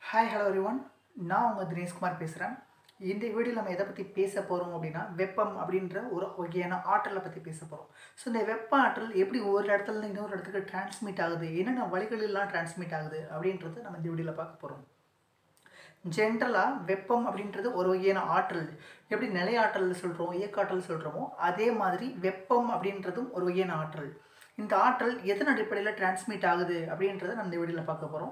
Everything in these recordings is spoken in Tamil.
ஹாய் ஹலோ எவ்ரிவன் நான் உங்கள் தினேஷ்குமார் பேசுகிறேன் இந்த வீடியோவில் நம்ம எதை பற்றி பேச போகிறோம் அப்படின்னா வெப்பம் அப்படின்ற ஒரு வகையான ஆற்றலை பற்றி பேச போகிறோம் ஸோ இந்த வெப்ப ஆற்றல் எப்படி ஒரு இடத்துல இருந்து இன்னொரு இடத்துக்கு டிரான்ஸ்மிட் ஆகுது என்னென்ன வழிகளெல்லாம் டிரான்ஸ்மிட் ஆகுது அப்படின்றது நம்ம இந்த வீடியோவில் பார்க்க போகிறோம் ஜென்ரலாக வெப்பம் அப்படின்றது ஒரு வகையான ஆற்றல் எப்படி நிலையாற்றல் சொல்கிறோம் இயக்காற்றல் சொல்கிறோமோ அதே மாதிரி வெப்பம் அப்படின்றதும் ஒரு வகையான ஆற்றல் இந்த ஆற்றல் எதன் அடிப்படையில் டிரான்ஸ்மிட் ஆகுது அப்படின்றத நம்ம இந்த வீடியோவில் பார்க்க போகிறோம்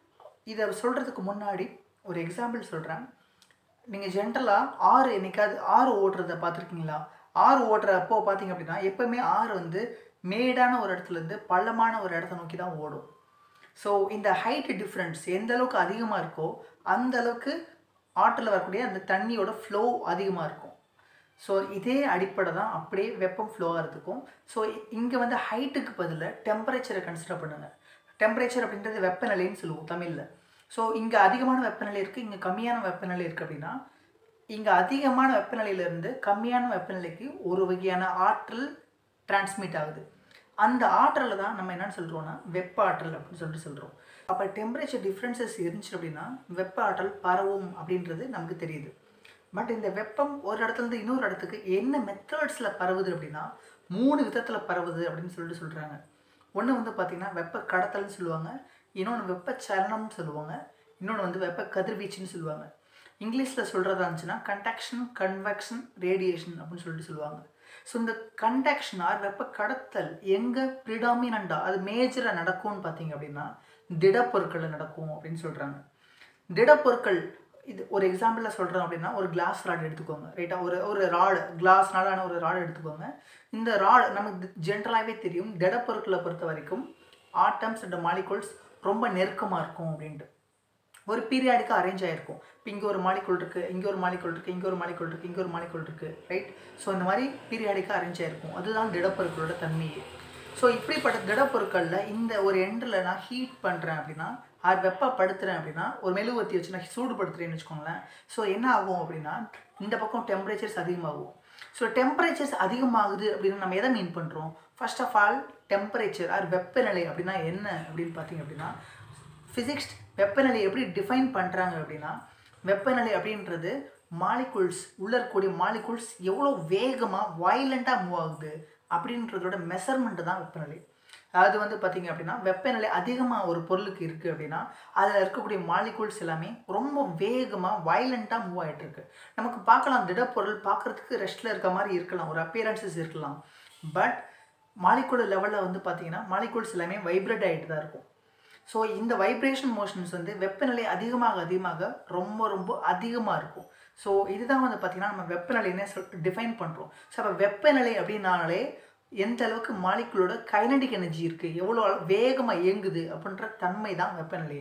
இதை சொல்கிறதுக்கு முன்னாடி ஒரு எக்ஸாம்பிள் சொல்கிறேன் நீங்கள் ஜென்ரலாக ஆறு என்னைக்காவது ஆறு ஓட்டுறதை பார்த்துருக்கீங்களா ஆறு ஓட்டுறப்போ பார்த்தீங்க அப்படின்னா எப்போவுமே ஆறு வந்து மேடான ஒரு இடத்துலேருந்து பள்ளமான ஒரு இடத்த நோக்கி தான் ஓடும் ஸோ இந்த ஹைட் டிஃப்ரென்ஸ் எந்த அளவுக்கு அதிகமாக இருக்கோ அந்த அளவுக்கு ஆற்றில் வரக்கூடிய அந்த தண்ணியோட ஃப்ளோ அதிகமாக இருக்கும் ஸோ இதே அடிப்படை தான் அப்படியே வெப்பம் ஃப்ளோ ஆகிறதுக்கும் ஸோ இங்கே வந்து ஹைட்டுக்கு பதிலாக டெம்பரேச்சரை கன்சிடர் பண்ணுங்கள் டெம்பரேச்சர் அப்படின்றது வெப்பநிலைன்னு சொல்லுவோம் தமிழில் ஸோ இங்கே அதிகமான வெப்பநிலை இருக்குது இங்கே கம்மியான வெப்பநிலை இருக்குது அப்படின்னா இங்கே அதிகமான வெப்பநிலையிலேருந்து கம்மியான வெப்பநிலைக்கு ஒரு வகையான ஆற்றல் டிரான்ஸ்மிட் ஆகுது அந்த ஆற்றலை தான் நம்ம என்னன்னு சொல்கிறோம்னா வெப்ப ஆற்றல் அப்படின்னு சொல்லிட்டு சொல்கிறோம் அப்போ டெம்பரேச்சர் டிஃப்ரென்சஸ் இருந்துச்சு அப்படின்னா வெப்ப ஆற்றல் பரவும் அப்படின்றது நமக்கு தெரியுது பட் இந்த வெப்பம் ஒரு இடத்துலேருந்து இன்னொரு இடத்துக்கு என்ன மெத்தட்ஸில் பரவுது அப்படின்னா மூணு விதத்தில் பரவுது அப்படின்னு சொல்லிட்டு சொல்கிறாங்க ஒன்று வந்து பார்த்திங்கன்னா வெப்ப கடத்தல்னு சொல்லுவாங்க இன்னொன்று வெப்ப சலனம்னு சொல்லுவாங்க இன்னொன்று வந்து வெப்ப கதிர்வீச்சுன்னு சொல்லுவாங்க இங்கிலீஷில் சொல்கிறதா இருந்துச்சுன்னா கண்டாக்ஷன் கன்வெக்ஷன் ரேடியேஷன் அப்படின்னு சொல்லிட்டு சொல்லுவாங்க ஸோ இந்த கண்டாக்ஷன் ஆர் வெப்ப கடத்தல் எங்கே ப்ரிடாமினண்டாக அது மேஜராக நடக்கும்னு பார்த்தீங்க அப்படின்னா திடப்பொருட்களில் நடக்கும் அப்படின்னு சொல்கிறாங்க திடப்பொருட்கள் இது ஒரு எக்ஸாம்பிளில் சொல்கிறோம் அப்படின்னா ஒரு கிளாஸ் ராட் எடுத்துக்கோங்க ரைட்டா ஒரு ஒரு ராடு கிளாஸ்னாலான ஒரு ராடு எடுத்துக்கோங்க இந்த ராடு நமக்கு ஜென்ரலாகவே தெரியும் திடப்பொருட்களை பொறுத்த வரைக்கும் ஆட்டம்ஸ் அண்ட் மாலிகூல்ஸ் ரொம்ப நெருக்கமாக இருக்கும் அப்படின்ட்டு ஒரு பீரியாடிக்காக அரேஞ்ச் ஆகிருக்கும் இப்போ இங்கே ஒரு மாலிகூல் இருக்குது இங்கே ஒரு மாலிகூல் இருக்குது இங்கே ஒரு மாலிகூல் இருக்குது இங்கே ஒரு மாலிகூல் இருக்குது ரைட் ஸோ இந்த மாதிரி பீரியாடிக்காக அரேஞ்ச் ஆகிருக்கும் அதுதான் திடப்பொருட்களோட தன்மையே ஸோ இப்படிப்பட்ட திடப்பொருட்களில் இந்த ஒரு எண்டில் நான் ஹீட் பண்ணுறேன் அப்படின்னா அது வெப்பப்படுத்துகிறேன் அப்படின்னா ஒரு மெழுகுவத்தி வச்சு நான் சூடுபடுத்துகிறேன்னு வச்சுக்கோங்களேன் ஸோ என்ன ஆகும் அப்படின்னா இந்த பக்கம் டெம்பரேச்சர்ஸ் அதிகமாகும் ஸோ டெம்பரேச்சர்ஸ் அதிகமாகுது அப்படின்னு நம்ம எதை மீன் பண்ணுறோம் first of all temperature or வெப்பநிலை அப்படின்னா என்ன அப்படின்னு பார்த்தீங்க அப்படின்னா ஃபிசிக்ஸ் வெப்பநிலை எப்படி டிஃபைன் பண்ணுறாங்க அப்படின்னா வெப்பநிலை அப்படின்றது மாலிகுல்ஸ் உள்ள இருக்கக்கூடிய மாலிகுல்ஸ் எவ்வளோ வேகமாக வயலண்ட்டாக மூவ் ஆகுது அப்படின்றதோட மெஷர்மெண்ட்டு தான் வெப்பநிலை அதாவது வந்து பார்த்திங்க அப்படின்னா வெப்பநிலை அதிகமாக ஒரு பொருளுக்கு இருக்குது அப்படின்னா அதில் இருக்கக்கூடிய மாலிகூல்ஸ் எல்லாமே ரொம்ப வேகமாக வயலண்ட்டாக மூவ் ஆகிட்டு இருக்கு நமக்கு பார்க்கலாம் திடப்பொருள் பார்க்குறதுக்கு ரெஸ்ட்டில் இருக்க மாதிரி இருக்கலாம் ஒரு அப்பியரன்சஸ் இருக்கலாம் பட் மாலிகூல் லெவலில் வந்து பார்த்திங்கன்னா மாலிகூல்ஸ் எல்லாமே வைப்ரேட் ஆகிட்டு தான் இருக்கும் ஸோ இந்த வைப்ரேஷன் மோஷன்ஸ் வந்து வெப்பநிலை அதிகமாக அதிகமாக ரொம்ப ரொம்ப அதிகமாக இருக்கும் ஸோ இதுதான் வந்து பார்த்திங்கன்னா நம்ம வெப்பநிலைன்னு சொல்லிட்டு டிஃபைன் பண்ணுறோம் ஸோ அப்போ வெப்பநிலை அப்படின்னாலே எந்த அளவுக்கு மாலிகுலோட கைனடிக் எனர்ஜி இருக்குது எவ்வளோ வேகமாக இயங்குது அப்படின்ற தன்மை தான் வெப்பநிலை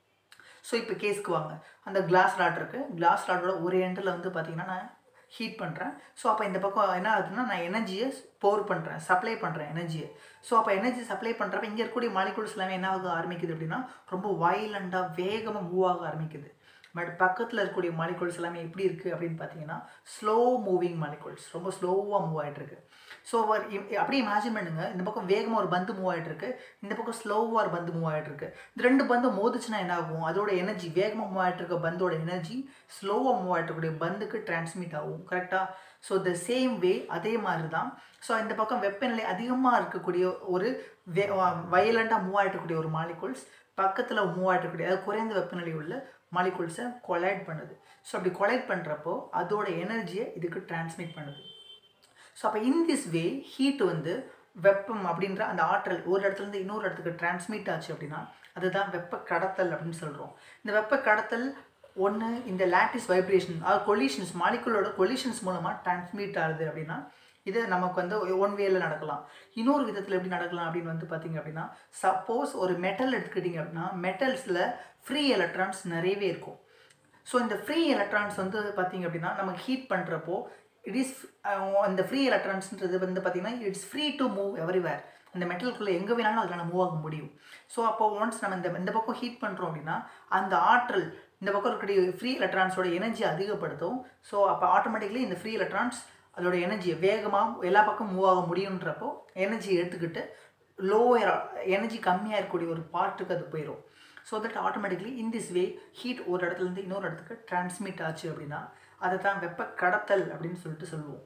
ஸோ இப்போ கேஸ்க்கு வாங்க அந்த கிளாஸ் ராட் இருக்குது கிளாஸ் ராட்டோட ஒரு எண்டில் வந்து பார்த்திங்கன்னா நான் ஹீட் பண்ணுறேன் ஸோ அப்போ இந்த பக்கம் என்ன ஆகுதுன்னா நான் எனர்ஜியை போர் பண்ணுறேன் சப்ளை பண்ணுறேன் எனர்ஜியை ஸோ அப்போ எனர்ஜி சப்ளை பண்ணுறப்ப இங்கே இருக்கக்கூடிய மாலிகூல்ஸ் எல்லாமே என்ன ஆக ஆரம்பிக்குது அப்படின்னா ரொம்ப வயலண்டாக வேகமாக மூவ் ஆக ஆரம்பிக்குது பட் பக்கத்தில் இருக்கக்கூடிய மாலிகூல்ஸ் எல்லாமே எப்படி இருக்குது அப்படின்னு பார்த்தீங்கன்னா ஸ்லோ மூவிங் மாலிகூல்ஸ் ரொம்ப ஸ்லோவாக மூவ் ஆகிட்டுருக்கு ஸோ அப்படியே இமேஜின் பண்ணுங்க இந்த பக்கம் வேகமாக ஒரு பந்து மூவ் ஆகிட்டுருக்கு இந்த பக்கம் ஸ்லோவாக ஒரு பந்து மூவ் ஆகிட்டுருக்கு இந்த ரெண்டு பந்து மோதிச்சுன்னா என்ன ஆகும் அதோட எனர்ஜி வேகமாக மூவ் ஆகிட்டு இருக்க பந்தோட எனர்ஜி ஸ்லோவாக மூவ் ஆகிட்டுக்கூடிய பந்துக்கு டிரான்ஸ்மிட் ஆகும் கரெக்டாக ஸோ த சேம் வே அதே மாதிரி தான் ஸோ இந்த பக்கம் வெப்பநிலை அதிகமாக இருக்கக்கூடிய ஒரு வே வயலண்டாக மூவ் ஆகிட்டக்கூடிய ஒரு மாலிகூல்ஸ் பக்கத்தில் மூவ் ஆகிட்டக்கூடிய அதாவது குறைந்த வெப்பநிலை உள்ள மாலிகூல்ஸை கொலைட் பண்ணுது ஸோ அப்படி கொலைட் பண்ணுறப்போ அதோட எனர்ஜியை இதுக்கு டிரான்ஸ்மிட் பண்ணுது ஸோ அப்போ இன் திஸ் வே ஹீட் வந்து வெப்பம் அப்படின்ற அந்த ஆற்றல் ஒரு இடத்துலேருந்து இன்னொரு இடத்துக்கு டிரான்ஸ்மிட் ஆச்சு அப்படின்னா அதுதான் வெப்ப கடத்தல் அப்படின்னு சொல்கிறோம் இந்த வெப்ப கடத்தல் ஒன்று இந்த லாட்டிஸ் வைப்ரேஷன் அதாவது கொலிஷன்ஸ் மாலிகுலோட கொலிஷன்ஸ் மூலமாக டிரான்ஸ்மிட் ஆகுது அப்படின்னா இது நமக்கு வந்து ஒன் வேல நடக்கலாம் இன்னொரு விதத்தில் எப்படி நடக்கலாம் அப்படின்னு வந்து பார்த்திங்க அப்படின்னா சப்போஸ் ஒரு மெட்டல் எடுத்துக்கிட்டிங்க அப்படின்னா மெட்டல்ஸில் ஃப்ரீ எலக்ட்ரான்ஸ் நிறையவே இருக்கும் ஸோ இந்த ஃப்ரீ எலக்ட்ரான்ஸ் வந்து பார்த்திங்க அப்படின்னா நமக்கு ஹீட் பண்ணுறப்போ இட் இஸ் அந்த ஃப்ரீ எலக்ட்ரான்ஸ்ன்றது வந்து பார்த்திங்கன்னா it's free to move everywhere அந்த மெட்டலுக்குள்ளே எங்கே வேணாலும் அதில் மூவ் ஆக முடியும் ஸோ அப்போ ஒன்ஸ் நம்ம இந்த இந்த பக்கம் ஹீட் பண்ணுறோம் அப்படின்னா அந்த ஆற்றல் இந்த பக்கம் இருக்கக்கூடிய ஃப்ரீ எலக்ட்ரான்ஸோட எனர்ஜி அதிகப்படுத்தும் ஸோ அப்போ ஆட்டோமேட்டிக்லி இந்த ஃப்ரீ எலக்ட்ரான்ஸ் அதோட எனர்ஜியை வேகமாக எல்லா பக்கம் மூவ் ஆக முடியுன்றப்போ எனர்ஜி எடுத்துக்கிட்டு லோயர் எனர்ஜி கம்மியாக இருக்கக்கூடிய ஒரு பார்ட்டுக்கு அது போயிடும் so that automatically in this way heat ஒரு இடத்துலேருந்து இன்னொரு இடத்துக்கு டிரான்ஸ்மிட் ஆச்சு அப்படின்னா அதை தான் வெப்ப கடத்தல் அப்படின்னு சொல்லிட்டு சொல்லுவோம்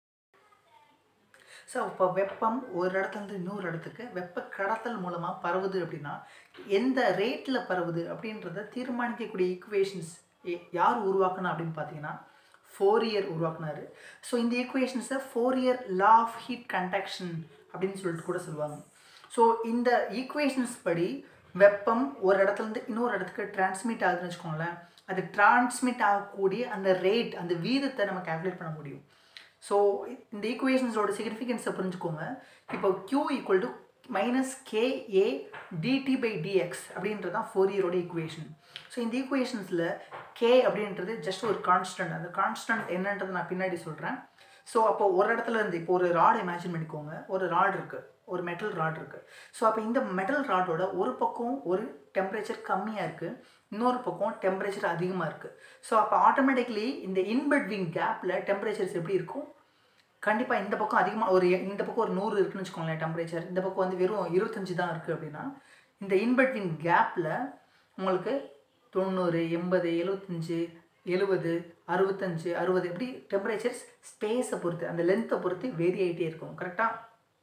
ஸோ இப்போ வெப்பம் ஒரு இடத்துலேருந்து இன்னொரு இடத்துக்கு வெப்ப கடத்தல் மூலமாக பரவுது அப்படின்னா எந்த ரேட்டில் பரவுது அப்படின்றத தீர்மானிக்கக்கூடிய ஈக்குவேஷன்ஸ் யார் உருவாக்கணும் அப்படின்னு பார்த்தீங்கன்னா ஃபோரியர் உருவாக்குனாரு ஸோ இந்த ஈக்குவேஷன்ஸை Fourier law of heat conduction அப்படின்னு சொல்லிட்டு கூட சொல்லுவாங்க ஸோ இந்த ஈக்குவேஷன்ஸ் படி வெப்பம் ஒரு இடத்துலேருந்து இன்னொரு இடத்துக்கு டிரான்ஸ்மிட் ஆகுதுன்னு வச்சுக்கோங்களேன் அது டிரான்ஸ்மிட் ஆகக்கூடிய அந்த ரேட் அந்த வீதத்தை நம்ம கால்குலேட் பண்ண முடியும் ஸோ இந்த ஈக்குவேஷன்ஸோட சிக்னிஃபிகன்ஸை புரிஞ்சுக்கோங்க இப்போ q equal to minus KA DT by DX அப்படின்றது தான் ஃபோர் இயரோட ஈக்குவேஷன் ஸோ இந்த ஈக்குவேஷன்ஸில் கே அப்படின்றது ஜஸ்ட் ஒரு கான்ஸ்டன்ட் அந்த கான்ஸ்டன்ட் என்னன்றது நான் பின்னாடி சொல்கிறேன் ஸோ அப்போ ஒரு இடத்துல இருந்து இப்போ ஒரு ராட் இமேஜின் பண்ணிக்கோங்க ஒரு ராட் இருக்குது ஒரு மெட்டல் ராட் இருக்குது ஸோ அப்போ இந்த மெட்டல் ராடோட ஒரு பக்கம் ஒரு டெம்பரேச்சர் கம்மியாக இருக்குது இன்னொரு பக்கம் டெம்பரேச்சர் அதிகமாக இருக்குது ஸோ அப்போ ஆட்டோமேட்டிக்லி இந்த இன்பிட்வீன் கேப்பில் டெம்பரேச்சர்ஸ் எப்படி இருக்கும் கண்டிப்பாக இந்த பக்கம் அதிகமாக ஒரு இந்த பக்கம் ஒரு நூறு இருக்குன்னு வச்சுக்கோங்களேன் டெம்பரேச்சர் இந்த பக்கம் வந்து வெறும் இருபத்தஞ்சி தான் இருக்குது அப்படின்னா இந்த இன்பிட்வீன் கேப்பில் உங்களுக்கு தொண்ணூறு எண்பது எழுபத்தஞ்சு எழுபது அறுபத்தஞ்சு அறுபது எப்படி டெம்பரேச்சர்ஸ் ஸ்பேஸை பொறுத்து அந்த லென்த்தை பொறுத்து வேரி ஆகிட்டே இருக்கும் கரெக்டாக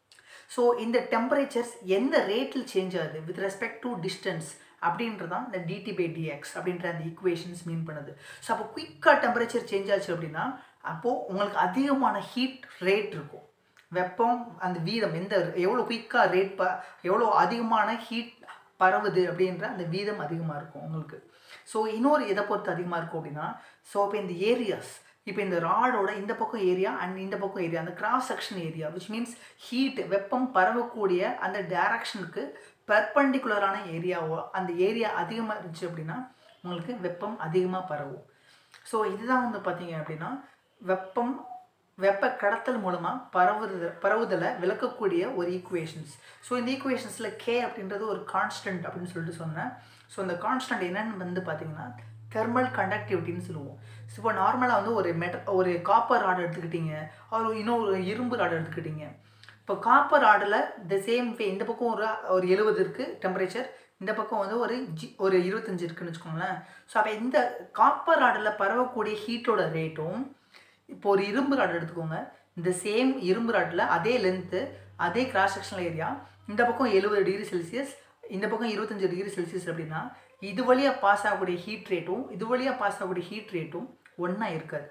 ஸோ இந்த டெம்பரேச்சர்ஸ் எந்த ரேட்டில் சேஞ்ச் ஆகுது வித் ரெஸ்பெக்ட் டு டிஸ்டன்ஸ் அப்படின்றது தான் இந்த டிடி பை டிஎக்ஸ் அப்படின்ற அந்த ஈக்குவேஷன்ஸ் மீன் பண்ணுது ஸோ அப்போ குயிக்காக டெம்பரேச்சர் சேஞ்ச் ஆச்சு அப்படின்னா அப்போது உங்களுக்கு அதிகமான ஹீட் ரேட் இருக்கும் வெப்பம் அந்த வீதம் எந்த எவ்வளோ குயிக்காக ரேட் ப எவ்வளோ அதிகமான ஹீட் பரவுது அப்படின்ற அந்த வீதம் அதிகமாக இருக்கும் உங்களுக்கு ஸோ இன்னொரு எதை பொறுத்து அதிகமாக இருக்கும் அப்படின்னா ஸோ இப்போ இந்த ஏரியாஸ் இப்போ இந்த ராடோட இந்த பக்கம் ஏரியா அண்ட் இந்த பக்கம் ஏரியா அந்த cross section area which means heat வெப்பம் பரவக்கூடிய அந்த டைரக்ஷனுக்கு பெர்பண்டிகுலரான ஏரியாவோ அந்த ஏரியா அதிகமாக இருந்துச்சு அப்படின்னா உங்களுக்கு வெப்பம் அதிகமாக பரவும் ஸோ இதுதான் வந்து பார்த்தீங்க அப்படின்னா வெப்பம் வெப்ப கடத்தல் மூலமாக பரவுறது பரவுதலை விளக்கக்கூடிய ஒரு ஈக்குவேஷன்ஸ் ஸோ இந்த ஈக்குவேஷன்ஸில் கே அப்படின்றது ஒரு கான்ஸ்டன்ட் அப்படின்னு சொல்லிட்டு சொன்னேன் ஸோ இந்த கான்ஸ்டன்ட் என்னன்னு வந்து பார்த்தீங்கன்னா தெர்மல் கண்டக்டிவிட்டின்னு சொல்லுவோம் ஸோ இப்போ நார்மலாக வந்து ஒரு மெட்ட ஒரு காப்பர் ராட் எடுத்துக்கிட்டீங்க ஒரு இன்னொரு இரும்பு ராட் எடுத்துக்கிட்டீங்க இப்போ காப்பர் ராடில் த சேம் வே இந்த பக்கம் ஒரு ஒரு எழுபது இருக்குது டெம்பரேச்சர் இந்த பக்கம் வந்து ஒரு ஜி ஒரு இருபத்தஞ்சு இருக்குன்னு வச்சுக்கோங்களேன் ஸோ அப்போ இந்த காப்பர் ராடில் பரவக்கூடிய ஹீட்டோட ரேட்டும் இப்போ ஒரு இரும்பு ராட் எடுத்துக்கோங்க இந்த சேம் இரும்பு ராட்டில் அதே லென்த்து அதே கிராஸ் செக்ஷனல் ஏரியா இந்த பக்கம் எழுபது டிகிரி செல்சியஸ் இந்த பக்கம் இருபத்தஞ்சு டிகிரி செல்சியஸ் அப்படின்னா இது வழியாக பாஸ் ஆகக்கூடிய ஹீட் ரேட்டும் இது வழியாக பாஸ் ஆகக்கூடிய ஹீட் ரேட்டும் ஒன்றா இருக்காது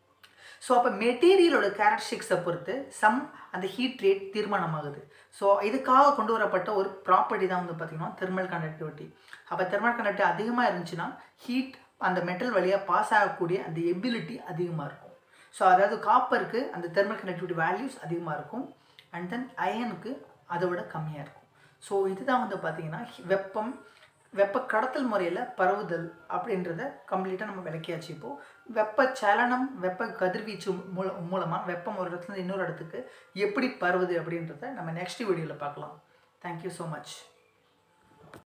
ஸோ அப்போ மெட்டீரியலோட கேரக்டரிஸ்டிக்ஸை பொறுத்து சம் அந்த ஹீட் ரேட் தீர்மானமாகுது ஸோ இதுக்காக கொண்டு வரப்பட்ட ஒரு ப்ராப்பர்ட்டி தான் வந்து பார்த்திங்கன்னா தெர்மல் கண்டக்டிவிட்டி அப்போ தெர்மல் கண்டக்டிவிட்டி அதிகமாக இருந்துச்சுன்னா ஹீட் அந்த மெட்டல் வழியாக பாஸ் ஆகக்கூடிய அந்த எபிலிட்டி அதிகமாக இருக்கும் ஸோ அதாவது காப்பருக்கு அந்த தெர்மல் கண்டக்டிவிட்டி வேல்யூஸ் அதிகமாக இருக்கும் அண்ட் தென் அயனுக்கு அதை விட கம்மியாக இருக்கும் ஸோ இதுதான் வந்து பார்த்திங்கன்னா வெப்பம் வெப்ப கடத்தல் முறையில் பரவுதல் அப்படின்றத கம்ப்ளீட்டாக நம்ம விளக்கியாச்சு இப்போது வெப்ப சலனம் வெப்ப கதிர்வீச்சு மூல மூலமாக வெப்பம் ஒரு இடத்துல இன்னொரு இடத்துக்கு எப்படி பரவுது அப்படின்றத நம்ம நெக்ஸ்ட் வீடியோவில் பார்க்கலாம் தேங்க்யூ ஸோ மச்